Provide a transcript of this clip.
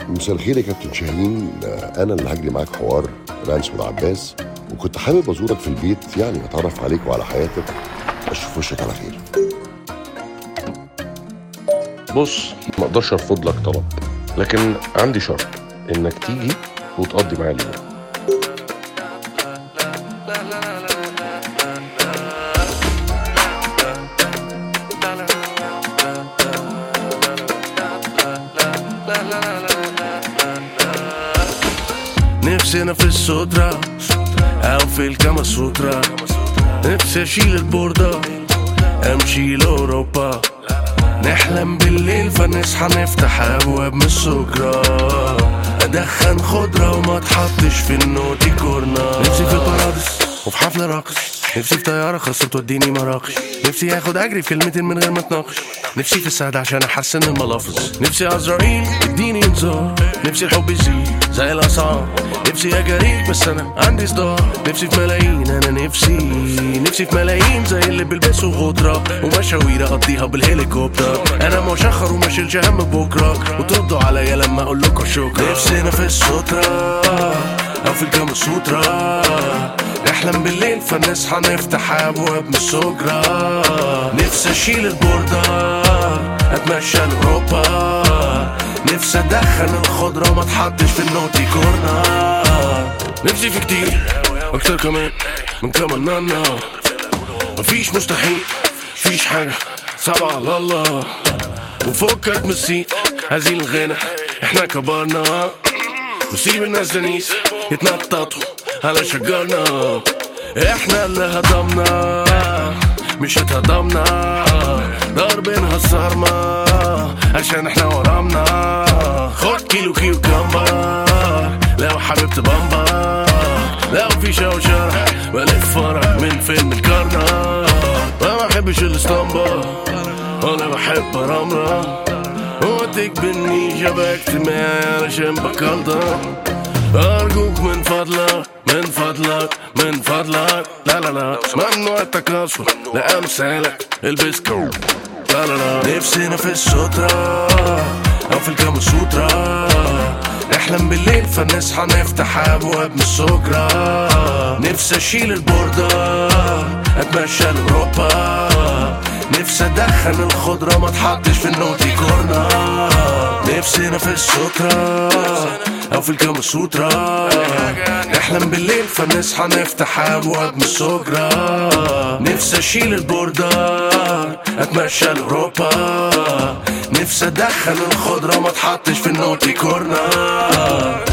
مساء الخير يا كابتن شاهين آه، انا اللي هجري معاك حوار رانس والعباس وكنت حابب ازورك في البيت يعني اتعرف عليك وعلى حياتك اشوف وشك على خير بص ما اقدرش ارفض لك طلب لكن عندي شرط انك تيجي وتقضي معايا اليوم نفسي انا في السودرة او في الكاما سوترا نفسي اشيل البوردة امشي لاوروبا نحلم بالليل فنصحى نفتح ابواب من السكرة ادخن خضرة وما تحطش في النوتي كورنا نفسي في الباراديس وفي حفلة رقص نفسي في طيارة خاصة توديني مراكش نفسي اخد اجري في كلمتين من غير ما اتناقش نفسي في السعد عشان احسن الملافظ نفسي عزرائيل اديني انذار نفسي الحب يزيد زي الاسعار نفسي اجاريك بس انا عندي صداع نفسي في ملايين انا نفسي نفسي في ملايين زي اللي بيلبسوا غطرة ومشاوير اقضيها بالهليكوبتر انا مشخر وما شيلش هم بكره وتردوا عليا لما اقول لكم شكرا نفسي انا في السترة او في الكام سوترا نحلم بالليل فنصحى نفتح ابواب من السكرة نفسي اشيل البوردة اتمشى لاوروبا نفسي ادخن الخضرة وما تحطش في النوتي كورنا نفسي في كتير اكتر كمان من كمان نانا مفيش مستحيل مفيش حاجة صعبة على الله وفكك من السيت هزيل الغنى احنا كبرنا وسيب الناس دنيس يتنططوا على شجرنا احنا اللي هضمنا مش اتهضمنا ضاربينها الصارمة عشان احنا ورامنا خد كيلو كيلو كمبر لو حبيبت بامبا لو في شوشرة بلف فرح من فيلم الكرنة ما بحبش الاسطمبة ولا بحب رمرة وديك بالنيجا باجتماعي علشان بكالدر أرجوك من فضلك من فضلك من فضلك لا لا لا ممنوع التكاثر لا أمثالك البس كوب لا لا لا نفسي أنا في السترة أو في الكام سوترا نحلم بالليل فنصحى نفتح أبواب من السكرة نفسي أشيل البوردة أتمشى لأوروبا نفسي أدخن الخضرة ما تحطش في النوتي كورنا نفسي أنا في السترة أو في الكام سوترا نحلم بالليل فنصحى نفتح أبواب من السكرة نفسي أشيل البوردة أتمشى لأوروبا نفسي أدخن الخضرة ما تحطش في النوتي كورنا